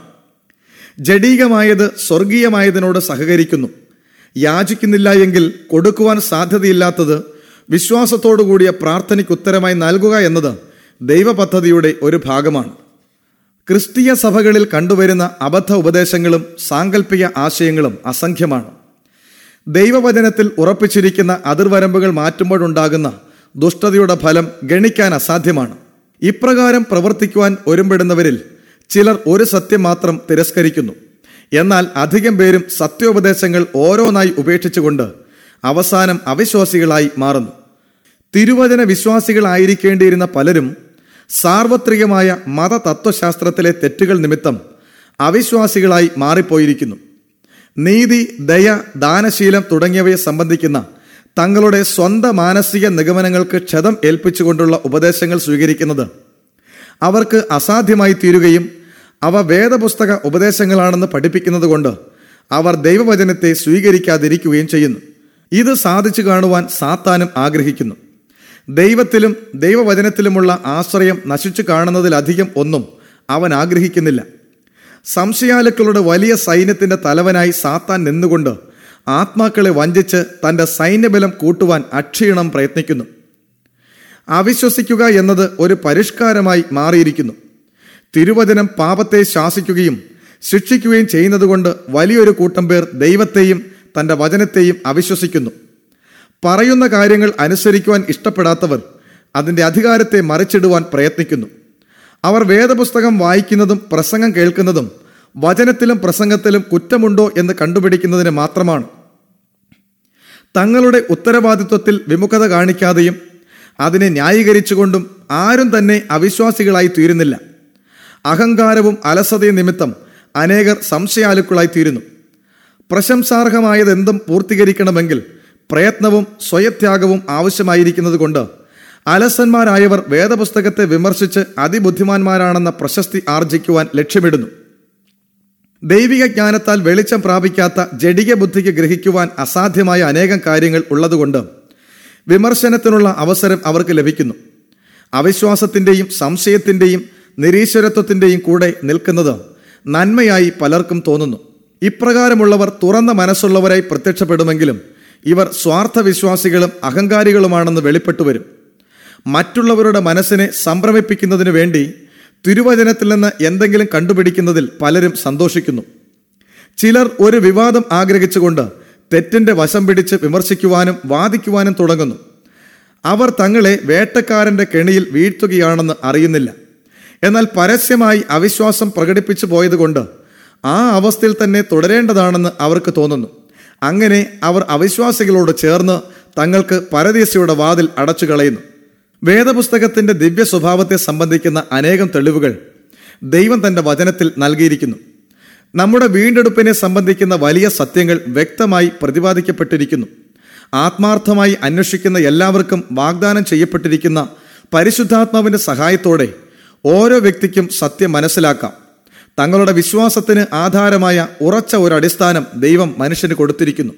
ജഡീകമായത് സ്വർഗീയമായതിനോട് സഹകരിക്കുന്നു യാചിക്കുന്നില്ല എങ്കിൽ കൊടുക്കുവാൻ സാധ്യതയില്ലാത്തത് വിശ്വാസത്തോടുകൂടിയ പ്രാർത്ഥനയ്ക്ക് ഉത്തരമായി നൽകുക എന്നത് ദൈവപദ്ധതിയുടെ ഒരു ഭാഗമാണ് ക്രിസ്തീയ സഭകളിൽ കണ്ടുവരുന്ന അബദ്ധ ഉപദേശങ്ങളും സാങ്കല്പിക ആശയങ്ങളും അസംഖ്യമാണ് ദൈവവചനത്തിൽ ഉറപ്പിച്ചിരിക്കുന്ന അതിർവരമ്പുകൾ മാറ്റുമ്പോഴുണ്ടാകുന്ന ദുഷ്ടതയുടെ ഫലം ഗണിക്കാൻ അസാധ്യമാണ് ഇപ്രകാരം പ്രവർത്തിക്കുവാൻ ഒരുമ്പെടുന്നവരിൽ ചിലർ ഒരു സത്യം മാത്രം തിരസ്കരിക്കുന്നു എന്നാൽ അധികം പേരും സത്യോപദേശങ്ങൾ ഓരോന്നായി ഉപേക്ഷിച്ചുകൊണ്ട് അവസാനം അവിശ്വാസികളായി മാറുന്നു തിരുവചന വിശ്വാസികളായിരിക്കേണ്ടിയിരുന്ന പലരും സാർവത്രികമായ മതതത്വശാസ്ത്രത്തിലെ തെറ്റുകൾ നിമിത്തം അവിശ്വാസികളായി മാറിപ്പോയിരിക്കുന്നു നീതി ദയ ദാനശീലം തുടങ്ങിയവയെ സംബന്ധിക്കുന്ന തങ്ങളുടെ സ്വന്തം മാനസിക നിഗമനങ്ങൾക്ക് ക്ഷതം ഏൽപ്പിച്ചുകൊണ്ടുള്ള ഉപദേശങ്ങൾ സ്വീകരിക്കുന്നത് അവർക്ക് അസാധ്യമായി തീരുകയും അവ വേദപുസ്തക ഉപദേശങ്ങളാണെന്ന് പഠിപ്പിക്കുന്നത് കൊണ്ട് അവർ ദൈവവചനത്തെ സ്വീകരിക്കാതിരിക്കുകയും ചെയ്യുന്നു ഇത് സാധിച്ചു കാണുവാൻ സാത്താനും ആഗ്രഹിക്കുന്നു ദൈവത്തിലും ദൈവവചനത്തിലുമുള്ള ആശ്രയം നശിച്ചു കാണുന്നതിലധികം ഒന്നും അവൻ ആഗ്രഹിക്കുന്നില്ല സംശയാലുക്കളുടെ വലിയ സൈന്യത്തിന്റെ തലവനായി സാത്താൻ നിന്നുകൊണ്ട് ആത്മാക്കളെ വഞ്ചിച്ച് തന്റെ സൈന്യബലം കൂട്ടുവാൻ അക്ഷീണം പ്രയത്നിക്കുന്നു അവിശ്വസിക്കുക എന്നത് ഒരു പരിഷ്കാരമായി മാറിയിരിക്കുന്നു തിരുവചനം പാപത്തെ ശാസിക്കുകയും ശിക്ഷിക്കുകയും ചെയ്യുന്നതുകൊണ്ട് വലിയൊരു കൂട്ടം പേർ ദൈവത്തെയും തന്റെ വചനത്തെയും അവിശ്വസിക്കുന്നു പറയുന്ന കാര്യങ്ങൾ അനുസരിക്കുവാൻ ഇഷ്ടപ്പെടാത്തവർ അതിന്റെ അധികാരത്തെ മറിച്ചിടുവാൻ പ്രയത്നിക്കുന്നു അവർ വേദപുസ്തകം വായിക്കുന്നതും പ്രസംഗം കേൾക്കുന്നതും വചനത്തിലും പ്രസംഗത്തിലും കുറ്റമുണ്ടോ എന്ന് കണ്ടുപിടിക്കുന്നതിന് മാത്രമാണ് തങ്ങളുടെ ഉത്തരവാദിത്വത്തിൽ വിമുഖത കാണിക്കാതെയും അതിനെ ന്യായീകരിച്ചുകൊണ്ടും ആരും തന്നെ അവിശ്വാസികളായി തീരുന്നില്ല അഹങ്കാരവും അലസതയും നിമിത്തം അനേകർ സംശയാലുക്കളായി തീരുന്നു പ്രശംസാർഹമായതെന്തും പൂർത്തീകരിക്കണമെങ്കിൽ പ്രയത്നവും സ്വയത്യാഗവും ആവശ്യമായിരിക്കുന്നത് കൊണ്ട് അലസന്മാരായവർ വേദപുസ്തകത്തെ വിമർശിച്ച് അതിബുദ്ധിമാന്മാരാണെന്ന പ്രശസ്തി ആർജിക്കുവാൻ ലക്ഷ്യമിടുന്നു ദൈവിക ജ്ഞാനത്താൽ വെളിച്ചം പ്രാപിക്കാത്ത ജഡിക ബുദ്ധിക്ക് ഗ്രഹിക്കുവാൻ അസാധ്യമായ അനേകം കാര്യങ്ങൾ ഉള്ളതുകൊണ്ട് വിമർശനത്തിനുള്ള അവസരം അവർക്ക് ലഭിക്കുന്നു അവിശ്വാസത്തിൻ്റെയും സംശയത്തിൻ്റെയും നിരീശ്വരത്വത്തിൻ്റെയും കൂടെ നിൽക്കുന്നത് നന്മയായി പലർക്കും തോന്നുന്നു ഇപ്രകാരമുള്ളവർ തുറന്ന മനസ്സുള്ളവരായി പ്രത്യക്ഷപ്പെടുമെങ്കിലും ഇവർ സ്വാർത്ഥ വിശ്വാസികളും അഹങ്കാരികളുമാണെന്ന് വെളിപ്പെട്ടു വരും മറ്റുള്ളവരുടെ മനസ്സിനെ സംഭ്രമിപ്പിക്കുന്നതിനു വേണ്ടി തിരുവചനത്തിൽ നിന്ന് എന്തെങ്കിലും കണ്ടുപിടിക്കുന്നതിൽ പലരും സന്തോഷിക്കുന്നു ചിലർ ഒരു വിവാദം ആഗ്രഹിച്ചുകൊണ്ട് തെറ്റിന്റെ വശം പിടിച്ച് വിമർശിക്കുവാനും വാദിക്കുവാനും തുടങ്ങുന്നു അവർ തങ്ങളെ വേട്ടക്കാരന്റെ കെണിയിൽ വീഴ്ത്തുകയാണെന്ന് അറിയുന്നില്ല എന്നാൽ പരസ്യമായി അവിശ്വാസം പ്രകടിപ്പിച്ചു പോയതുകൊണ്ട് ആ അവസ്ഥയിൽ തന്നെ തുടരേണ്ടതാണെന്ന് അവർക്ക് തോന്നുന്നു അങ്ങനെ അവർ അവിശ്വാസികളോട് ചേർന്ന് തങ്ങൾക്ക് പരദേശിയുടെ വാതിൽ അടച്ചു കളയുന്നു വേദപുസ്തകത്തിന്റെ ദിവ്യ സ്വഭാവത്തെ സംബന്ധിക്കുന്ന അനേകം തെളിവുകൾ ദൈവം തന്റെ വചനത്തിൽ നൽകിയിരിക്കുന്നു നമ്മുടെ വീണ്ടെടുപ്പിനെ സംബന്ധിക്കുന്ന വലിയ സത്യങ്ങൾ വ്യക്തമായി പ്രതിപാദിക്കപ്പെട്ടിരിക്കുന്നു ആത്മാർത്ഥമായി അന്വേഷിക്കുന്ന എല്ലാവർക്കും വാഗ്ദാനം ചെയ്യപ്പെട്ടിരിക്കുന്ന പരിശുദ്ധാത്മാവിന്റെ സഹായത്തോടെ ഓരോ വ്യക്തിക്കും സത്യം മനസ്സിലാക്കാം തങ്ങളുടെ വിശ്വാസത്തിന് ആധാരമായ ഉറച്ച ഒരു അടിസ്ഥാനം ദൈവം മനുഷ്യന് കൊടുത്തിരിക്കുന്നു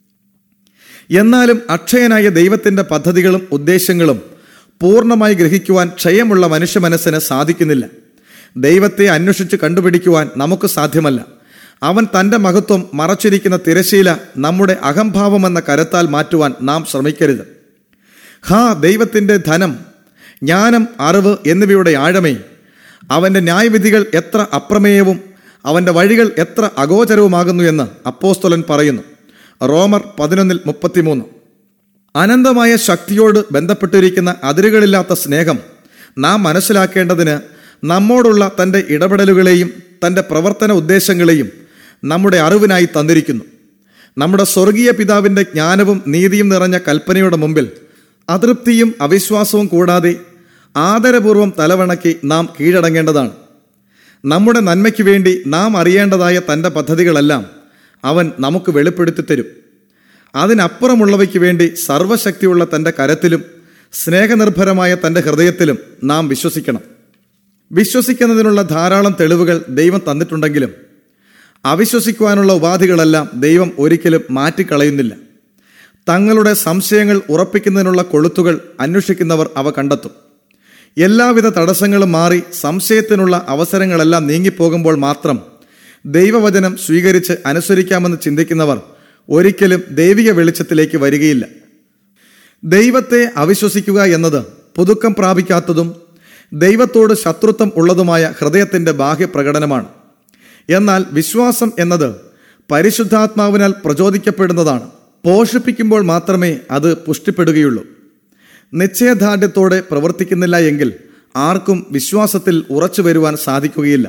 എന്നാലും അക്ഷയനായ ദൈവത്തിന്റെ പദ്ധതികളും ഉദ്ദേശങ്ങളും പൂർണ്ണമായി ഗ്രഹിക്കുവാൻ ക്ഷയമുള്ള മനുഷ്യ മനസ്സിന് സാധിക്കുന്നില്ല ദൈവത്തെ അന്വേഷിച്ച് കണ്ടുപിടിക്കുവാൻ നമുക്ക് സാധ്യമല്ല അവൻ തന്റെ മഹത്വം മറച്ചിരിക്കുന്ന തിരശീല നമ്മുടെ അഹംഭാവമെന്ന കരത്താൽ മാറ്റുവാൻ നാം ശ്രമിക്കരുത് ഹാ ദൈവത്തിന്റെ ധനം ജ്ഞാനം അറിവ് എന്നിവയുടെ ആഴമേ അവന്റെ ന്യായവിധികൾ എത്ര അപ്രമേയവും അവന്റെ വഴികൾ എത്ര അഗോചരവുമാകുന്നു എന്ന് അപ്പോസ്തലൻ പറയുന്നു റോമർ പതിനൊന്നിൽ മുപ്പത്തിമൂന്ന് അനന്തമായ ശക്തിയോട് ബന്ധപ്പെട്ടിരിക്കുന്ന അതിരുകളില്ലാത്ത സ്നേഹം നാം മനസ്സിലാക്കേണ്ടതിന് നമ്മോടുള്ള തൻ്റെ ഇടപെടലുകളെയും തൻ്റെ പ്രവർത്തന ഉദ്ദേശങ്ങളെയും നമ്മുടെ അറിവിനായി തന്നിരിക്കുന്നു നമ്മുടെ സ്വർഗീയ പിതാവിൻ്റെ ജ്ഞാനവും നീതിയും നിറഞ്ഞ കൽപ്പനയുടെ മുമ്പിൽ അതൃപ്തിയും അവിശ്വാസവും കൂടാതെ ആദരപൂർവം തലവണക്കി നാം കീഴടങ്ങേണ്ടതാണ് നമ്മുടെ നന്മയ്ക്ക് വേണ്ടി നാം അറിയേണ്ടതായ തൻ്റെ പദ്ധതികളെല്ലാം അവൻ നമുക്ക് വെളിപ്പെടുത്തി തരും അതിനപ്പുറമുള്ളവയ്ക്ക് വേണ്ടി സർവശക്തിയുള്ള തൻ്റെ കരത്തിലും സ്നേഹനിർഭരമായ തൻ്റെ ഹൃദയത്തിലും നാം വിശ്വസിക്കണം വിശ്വസിക്കുന്നതിനുള്ള ധാരാളം തെളിവുകൾ ദൈവം തന്നിട്ടുണ്ടെങ്കിലും അവിശ്വസിക്കുവാനുള്ള ഉപാധികളെല്ലാം ദൈവം ഒരിക്കലും മാറ്റിക്കളയുന്നില്ല തങ്ങളുടെ സംശയങ്ങൾ ഉറപ്പിക്കുന്നതിനുള്ള കൊളുത്തുകൾ അന്വേഷിക്കുന്നവർ അവ കണ്ടെത്തും എല്ലാവിധ തടസ്സങ്ങളും മാറി സംശയത്തിനുള്ള അവസരങ്ങളെല്ലാം നീങ്ങിപ്പോകുമ്പോൾ മാത്രം ദൈവവചനം സ്വീകരിച്ച് അനുസരിക്കാമെന്ന് ചിന്തിക്കുന്നവർ ഒരിക്കലും ദൈവിക വെളിച്ചത്തിലേക്ക് വരികയില്ല ദൈവത്തെ അവിശ്വസിക്കുക എന്നത് പുതുക്കം പ്രാപിക്കാത്തതും ദൈവത്തോട് ശത്രുത്വം ഉള്ളതുമായ ഹൃദയത്തിന്റെ ബാഹ്യപ്രകടനമാണ് എന്നാൽ വിശ്വാസം എന്നത് പരിശുദ്ധാത്മാവിനാൽ പ്രചോദിക്കപ്പെടുന്നതാണ് പോഷിപ്പിക്കുമ്പോൾ മാത്രമേ അത് പുഷ്ടിപ്പെടുകയുള്ളൂ നിശ്ചയദാർഢ്യത്തോടെ പ്രവർത്തിക്കുന്നില്ല എങ്കിൽ ആർക്കും വിശ്വാസത്തിൽ ഉറച്ചു വരുവാൻ സാധിക്കുകയില്ല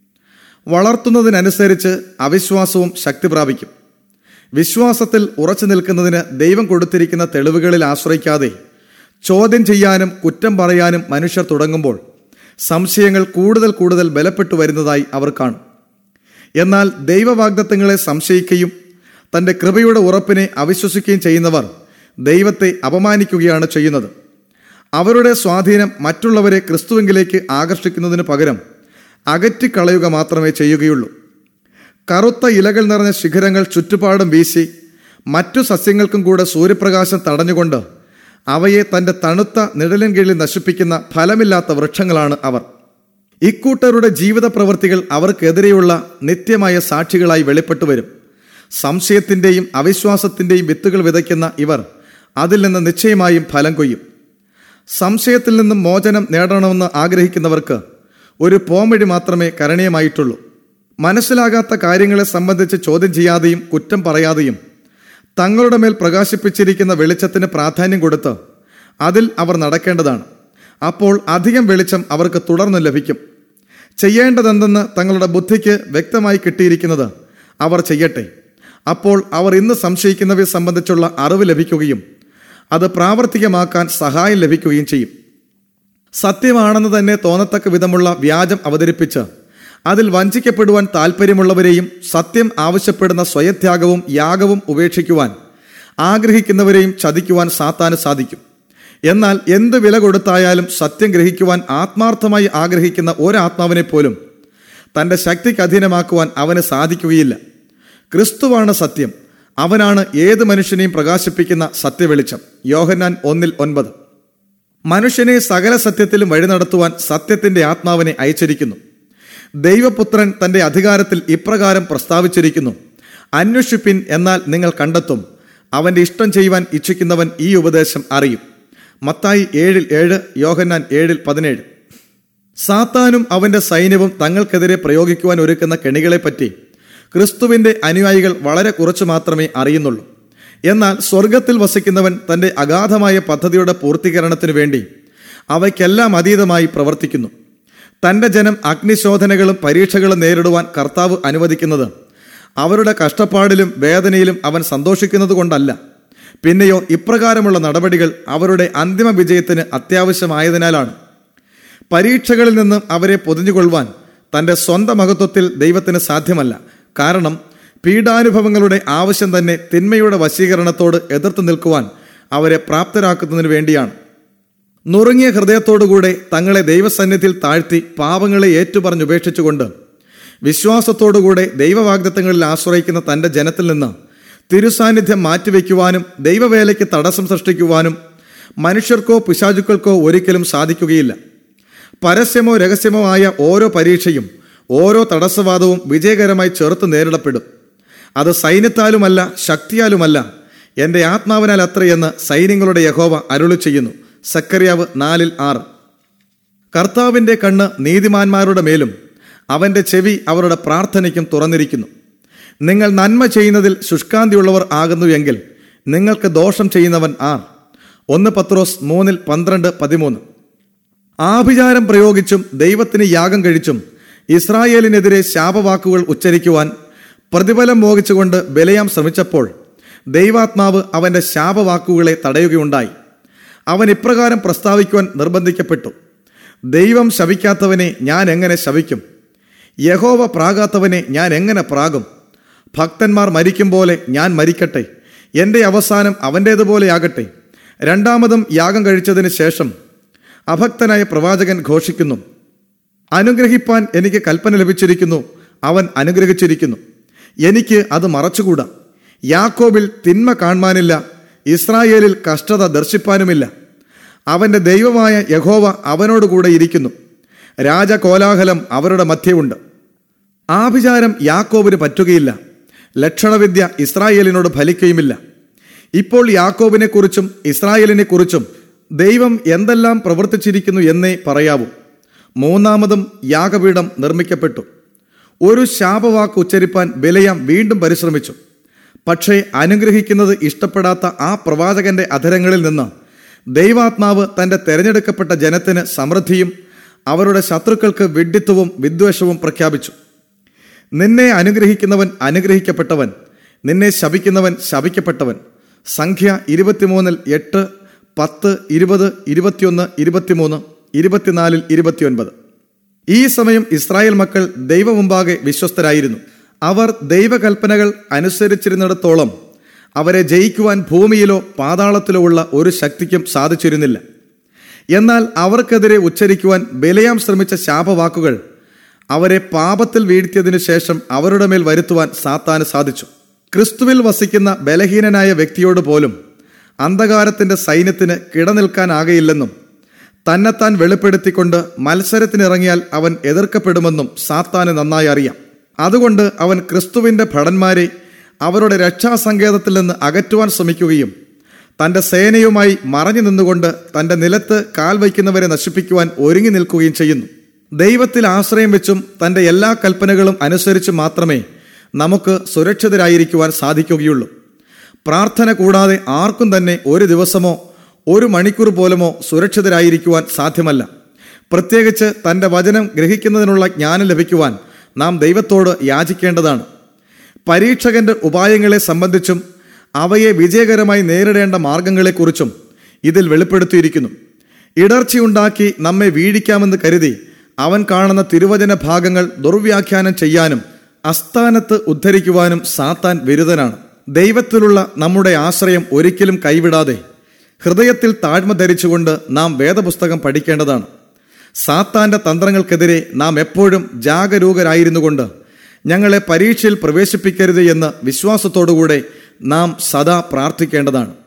വളർത്തുന്നതിനനുസരിച്ച് അവിശ്വാസവും ശക്തി പ്രാപിക്കും വിശ്വാസത്തിൽ ഉറച്ചു നിൽക്കുന്നതിന് ദൈവം കൊടുത്തിരിക്കുന്ന തെളിവുകളിൽ ആശ്രയിക്കാതെ ചോദ്യം ചെയ്യാനും കുറ്റം പറയാനും മനുഷ്യർ തുടങ്ങുമ്പോൾ സംശയങ്ങൾ കൂടുതൽ കൂടുതൽ ബലപ്പെട്ടു വരുന്നതായി അവർ കാണും എന്നാൽ ദൈവവാഗ്ദത്തങ്ങളെ സംശയിക്കുകയും തന്റെ കൃപയുടെ ഉറപ്പിനെ അവിശ്വസിക്കുകയും ചെയ്യുന്നവർ ദൈവത്തെ അപമാനിക്കുകയാണ് ചെയ്യുന്നത് അവരുടെ സ്വാധീനം മറ്റുള്ളവരെ ക്രിസ്തുവിങ്കിലേക്ക് ആകർഷിക്കുന്നതിന് പകരം അകറ്റിക്കളയുക മാത്രമേ ചെയ്യുകയുള്ളൂ കറുത്ത ഇലകൾ നിറഞ്ഞ ശിഖരങ്ങൾ ചുറ്റുപാടും വീശി മറ്റു സസ്യങ്ങൾക്കും കൂടെ സൂര്യപ്രകാശം തടഞ്ഞുകൊണ്ട് അവയെ തന്റെ തണുത്ത നിഴലിൻ കീഴിൽ നശിപ്പിക്കുന്ന ഫലമില്ലാത്ത വൃക്ഷങ്ങളാണ് അവർ ഇക്കൂട്ടരുടെ ജീവിത പ്രവൃത്തികൾ അവർക്കെതിരെയുള്ള നിത്യമായ സാക്ഷികളായി വെളിപ്പെട്ടു വരും സംശയത്തിന്റെയും അവിശ്വാസത്തിന്റെയും വിത്തുകൾ വിതയ്ക്കുന്ന ഇവർ അതിൽ നിന്ന് നിശ്ചയമായും ഫലം കൊയ്യും സംശയത്തിൽ നിന്നും മോചനം നേടണമെന്ന് ആഗ്രഹിക്കുന്നവർക്ക് ഒരു പോംവഴി മാത്രമേ കരണീയമായിട്ടുള്ളൂ മനസ്സിലാകാത്ത കാര്യങ്ങളെ സംബന്ധിച്ച് ചോദ്യം ചെയ്യാതെയും കുറ്റം പറയാതെയും തങ്ങളുടെ മേൽ പ്രകാശിപ്പിച്ചിരിക്കുന്ന വെളിച്ചത്തിന് പ്രാധാന്യം കൊടുത്ത് അതിൽ അവർ നടക്കേണ്ടതാണ് അപ്പോൾ അധികം വെളിച്ചം അവർക്ക് തുടർന്ന് ലഭിക്കും ചെയ്യേണ്ടതെന്തെന്ന് തങ്ങളുടെ ബുദ്ധിക്ക് വ്യക്തമായി കിട്ടിയിരിക്കുന്നത് അവർ ചെയ്യട്ടെ അപ്പോൾ അവർ ഇന്ന് സംശയിക്കുന്നവയെ സംബന്ധിച്ചുള്ള അറിവ് ലഭിക്കുകയും അത് പ്രാവർത്തികമാക്കാൻ സഹായം ലഭിക്കുകയും ചെയ്യും സത്യമാണെന്ന് തന്നെ തോന്നത്തക്ക വിധമുള്ള വ്യാജം അവതരിപ്പിച്ച് അതിൽ വഞ്ചിക്കപ്പെടുവാൻ താല്പര്യമുള്ളവരെയും സത്യം ആവശ്യപ്പെടുന്ന സ്വയത്യാഗവും യാഗവും ഉപേക്ഷിക്കുവാൻ ആഗ്രഹിക്കുന്നവരെയും ചതിക്കുവാൻ സാത്താന് സാധിക്കും എന്നാൽ എന്ത് വില കൊടുത്തായാലും സത്യം ഗ്രഹിക്കുവാൻ ആത്മാർത്ഥമായി ആഗ്രഹിക്കുന്ന ഒരാത്മാവിനെ പോലും തന്റെ ശക്തിക്ക് അധീനമാക്കുവാൻ അവന് സാധിക്കുകയില്ല ക്രിസ്തുവാണ് സത്യം അവനാണ് ഏത് മനുഷ്യനെയും പ്രകാശിപ്പിക്കുന്ന സത്യവെളിച്ചം യോഹന്നാൻ ഒന്നിൽ ഒൻപത് മനുഷ്യനെ സകല സത്യത്തിലും വഴി നടത്തുവാൻ സത്യത്തിന്റെ ആത്മാവിനെ അയച്ചിരിക്കുന്നു ദൈവപുത്രൻ തന്റെ അധികാരത്തിൽ ഇപ്രകാരം പ്രസ്താവിച്ചിരിക്കുന്നു അന്വേഷിപ്പിൻ എന്നാൽ നിങ്ങൾ കണ്ടെത്തും അവന്റെ ഇഷ്ടം ചെയ്യുവാൻ ഇച്ഛിക്കുന്നവൻ ഈ ഉപദേശം അറിയും മത്തായി ഏഴിൽ ഏഴ് യോഹന്നാൻ ഏഴിൽ പതിനേഴ് സാത്താനും അവന്റെ സൈന്യവും തങ്ങൾക്കെതിരെ പ്രയോഗിക്കുവാൻ ഒരുക്കുന്ന കെണികളെപ്പറ്റി ക്രിസ്തുവിന്റെ അനുയായികൾ വളരെ കുറച്ചു മാത്രമേ അറിയുന്നുള്ളൂ എന്നാൽ സ്വർഗത്തിൽ വസിക്കുന്നവൻ തന്റെ അഗാധമായ പദ്ധതിയുടെ പൂർത്തീകരണത്തിനു വേണ്ടി അവയ്ക്കെല്ലാം അതീതമായി പ്രവർത്തിക്കുന്നു തന്റെ ജനം അഗ്നിശോധനകളും പരീക്ഷകളും നേരിടുവാൻ കർത്താവ് അനുവദിക്കുന്നത് അവരുടെ കഷ്ടപ്പാടിലും വേദനയിലും അവൻ സന്തോഷിക്കുന്നത് കൊണ്ടല്ല പിന്നെയോ ഇപ്രകാരമുള്ള നടപടികൾ അവരുടെ അന്തിമ വിജയത്തിന് അത്യാവശ്യമായതിനാലാണ് പരീക്ഷകളിൽ നിന്നും അവരെ പൊതിഞ്ഞുകൊള്ളുവാൻ തന്റെ സ്വന്തം മഹത്വത്തിൽ ദൈവത്തിന് സാധ്യമല്ല കാരണം പീഡാനുഭവങ്ങളുടെ ആവശ്യം തന്നെ തിന്മയുടെ വശീകരണത്തോട് എതിർത്ത് നിൽക്കുവാൻ അവരെ പ്രാപ്തരാക്കുന്നതിന് വേണ്ടിയാണ് നുറുങ്ങിയ ഹൃദയത്തോടുകൂടെ തങ്ങളെ ദൈവസന്നിധിയിൽ താഴ്ത്തി പാപങ്ങളെ ഏറ്റുപറഞ്ഞുപേക്ഷിച്ചുകൊണ്ട് വിശ്വാസത്തോടുകൂടെ ദൈവവാഗ്ദത്തങ്ങളിൽ ആശ്രയിക്കുന്ന തന്റെ ജനത്തിൽ നിന്ന് തിരുസാന്നിധ്യം മാറ്റിവെക്കുവാനും ദൈവവേലയ്ക്ക് തടസ്സം സൃഷ്ടിക്കുവാനും മനുഷ്യർക്കോ പിശാചുക്കൾക്കോ ഒരിക്കലും സാധിക്കുകയില്ല പരസ്യമോ രഹസ്യമോ ആയ ഓരോ പരീക്ഷയും ഓരോ തടസ്സവാദവും വിജയകരമായി ചെറുത്ത് നേരിടപ്പെടും അത് സൈന്യത്താലുമല്ല ശക്തിയാലുമല്ല എന്റെ ആത്മാവിനാൽ അത്രയെന്ന് സൈന്യങ്ങളുടെ യഹോവ അരുളി ചെയ്യുന്നു സക്കറിയാവ് നാലിൽ ആറ് കർത്താവിന്റെ കണ്ണ് നീതിമാന്മാരുടെ മേലും അവന്റെ ചെവി അവരുടെ പ്രാർത്ഥനയ്ക്കും തുറന്നിരിക്കുന്നു നിങ്ങൾ നന്മ ചെയ്യുന്നതിൽ ശുഷ്കാന്തിയുള്ളവർ ആകുന്നു എങ്കിൽ നിങ്ങൾക്ക് ദോഷം ചെയ്യുന്നവൻ ആർ ഒന്ന് പത്രോസ് മൂന്നിൽ പന്ത്രണ്ട് പതിമൂന്ന് ആഭിചാരം പ്രയോഗിച്ചും ദൈവത്തിന് യാഗം കഴിച്ചും ഇസ്രായേലിനെതിരെ ശാപവാക്കുകൾ ഉച്ചരിക്കുവാൻ പ്രതിഫലം മോഹിച്ചുകൊണ്ട് ബലയാം ശ്രമിച്ചപ്പോൾ ദൈവാത്മാവ് അവന്റെ ശാപവാക്കുകളെ തടയുകയുണ്ടായി അവൻ ഇപ്രകാരം പ്രസ്താവിക്കുവാൻ നിർബന്ധിക്കപ്പെട്ടു ദൈവം ശവിക്കാത്തവനെ ഞാൻ എങ്ങനെ ശവിക്കും യഹോവ പ്രാകാത്തവനെ ഞാൻ എങ്ങനെ പ്രാകും ഭക്തന്മാർ മരിക്കും പോലെ ഞാൻ മരിക്കട്ടെ എൻ്റെ അവസാനം അവൻ്റേതുപോലെയാകട്ടെ രണ്ടാമതും യാഗം കഴിച്ചതിന് ശേഷം അഭക്തനായ പ്രവാചകൻ ഘോഷിക്കുന്നു അനുഗ്രഹിപ്പാൻ എനിക്ക് കൽപ്പന ലഭിച്ചിരിക്കുന്നു അവൻ അനുഗ്രഹിച്ചിരിക്കുന്നു എനിക്ക് അത് മറച്ചുകൂടാ യാക്കോബിൽ തിന്മ കാണുവാനില്ല ഇസ്രായേലിൽ കഷ്ടത ദർശിപ്പാനുമില്ല അവന്റെ ദൈവമായ യഹോവ അവനോടുകൂടെ ഇരിക്കുന്നു രാജകോലാഹലം അവരുടെ മധ്യമുണ്ട് ആഭിചാരം യാക്കോബിന് പറ്റുകയില്ല ലക്ഷണവിദ്യ ഇസ്രായേലിനോട് ഫലിക്കുകയുമില്ല ഇപ്പോൾ യാക്കോബിനെക്കുറിച്ചും ഇസ്രായേലിനെക്കുറിച്ചും ദൈവം എന്തെല്ലാം പ്രവർത്തിച്ചിരിക്കുന്നു എന്നേ പറയാവൂ മൂന്നാമതും യാഗപീഠം നിർമ്മിക്കപ്പെട്ടു ഒരു ശാപവാക്ക് ഉച്ചരിപ്പാൻ ബലയാം വീണ്ടും പരിശ്രമിച്ചു പക്ഷേ അനുഗ്രഹിക്കുന്നത് ഇഷ്ടപ്പെടാത്ത ആ പ്രവാചകന്റെ അധരങ്ങളിൽ നിന്ന് ദൈവാത്മാവ് തന്റെ തെരഞ്ഞെടുക്കപ്പെട്ട ജനത്തിന് സമൃദ്ധിയും അവരുടെ ശത്രുക്കൾക്ക് വിഡ്ഢിത്വവും വിദ്വേഷവും പ്രഖ്യാപിച്ചു നിന്നെ അനുഗ്രഹിക്കുന്നവൻ അനുഗ്രഹിക്കപ്പെട്ടവൻ നിന്നെ ശപിക്കുന്നവൻ ശപിക്കപ്പെട്ടവൻ സംഖ്യ ഇരുപത്തിമൂന്നിൽ എട്ട് പത്ത് ഇരുപത് ഇരുപത്തിയൊന്ന് ഇരുപത്തിമൂന്ന് ഇരുപത്തിനാലിൽ ഇരുപത്തിയൊൻപത് ഈ സമയം ഇസ്രായേൽ മക്കൾ ദൈവമുമ്പാകെ വിശ്വസ്തരായിരുന്നു അവർ ദൈവകൽപ്പനകൾ അനുസരിച്ചിരുന്നിടത്തോളം അവരെ ജയിക്കുവാൻ ഭൂമിയിലോ പാതാളത്തിലോ ഉള്ള ഒരു ശക്തിക്കും സാധിച്ചിരുന്നില്ല എന്നാൽ അവർക്കെതിരെ ഉച്ചരിക്കുവാൻ ബലയാം ശ്രമിച്ച ശാപവാക്കുകൾ അവരെ പാപത്തിൽ വീഴ്ത്തിയതിനു ശേഷം അവരുടെ മേൽ വരുത്തുവാൻ സാത്താന് സാധിച്ചു ക്രിസ്തുവിൽ വസിക്കുന്ന ബലഹീനനായ വ്യക്തിയോട് പോലും അന്ധകാരത്തിന്റെ സൈന്യത്തിന് കിടനിൽക്കാനാകയില്ലെന്നും തന്നെത്താൻ വെളിപ്പെടുത്തിക്കൊണ്ട് മത്സരത്തിനിറങ്ങിയാൽ അവൻ എതിർക്കപ്പെടുമെന്നും സാത്താന് നന്നായി അറിയാം അതുകൊണ്ട് അവൻ ക്രിസ്തുവിന്റെ ഭടന്മാരെ അവരുടെ രക്ഷാസങ്കേതത്തിൽ നിന്ന് അകറ്റുവാൻ ശ്രമിക്കുകയും തന്റെ സേനയുമായി മറഞ്ഞു നിന്നുകൊണ്ട് തന്റെ നിലത്ത് കാൽ വയ്ക്കുന്നവരെ നശിപ്പിക്കുവാൻ ഒരുങ്ങി നിൽക്കുകയും ചെയ്യുന്നു ദൈവത്തിൽ ആശ്രയം വെച്ചും തന്റെ എല്ലാ കൽപ്പനകളും അനുസരിച്ച് മാത്രമേ നമുക്ക് സുരക്ഷിതരായിരിക്കുവാൻ സാധിക്കുകയുള്ളൂ പ്രാർത്ഥന കൂടാതെ ആർക്കും തന്നെ ഒരു ദിവസമോ ഒരു മണിക്കൂർ പോലുമോ സുരക്ഷിതരായിരിക്കുവാൻ സാധ്യമല്ല പ്രത്യേകിച്ച് തൻ്റെ വചനം ഗ്രഹിക്കുന്നതിനുള്ള ജ്ഞാനം ലഭിക്കുവാൻ നാം ദൈവത്തോട് യാചിക്കേണ്ടതാണ് പരീക്ഷകന്റെ ഉപായങ്ങളെ സംബന്ധിച്ചും അവയെ വിജയകരമായി നേരിടേണ്ട മാർഗങ്ങളെക്കുറിച്ചും ഇതിൽ വെളിപ്പെടുത്തിയിരിക്കുന്നു ഇടർച്ചയുണ്ടാക്കി നമ്മെ വീഴിക്കാമെന്ന് കരുതി അവൻ കാണുന്ന തിരുവചന ഭാഗങ്ങൾ ദുർവ്യാഖ്യാനം ചെയ്യാനും അസ്ഥാനത്ത് ഉദ്ധരിക്കുവാനും സാത്താൻ വിരുദ്ധനാണ് ദൈവത്തിലുള്ള നമ്മുടെ ആശ്രയം ഒരിക്കലും കൈവിടാതെ ഹൃദയത്തിൽ താഴ്മ ധരിച്ചുകൊണ്ട് നാം വേദപുസ്തകം പഠിക്കേണ്ടതാണ് സാത്താന്റെ തന്ത്രങ്ങൾക്കെതിരെ നാം എപ്പോഴും ജാഗരൂകരായിരുന്നുകൊണ്ട് ഞങ്ങളെ പരീക്ഷയിൽ പ്രവേശിപ്പിക്കരുത് എന്ന് വിശ്വാസത്തോടുകൂടെ നാം സദാ പ്രാർത്ഥിക്കേണ്ടതാണ്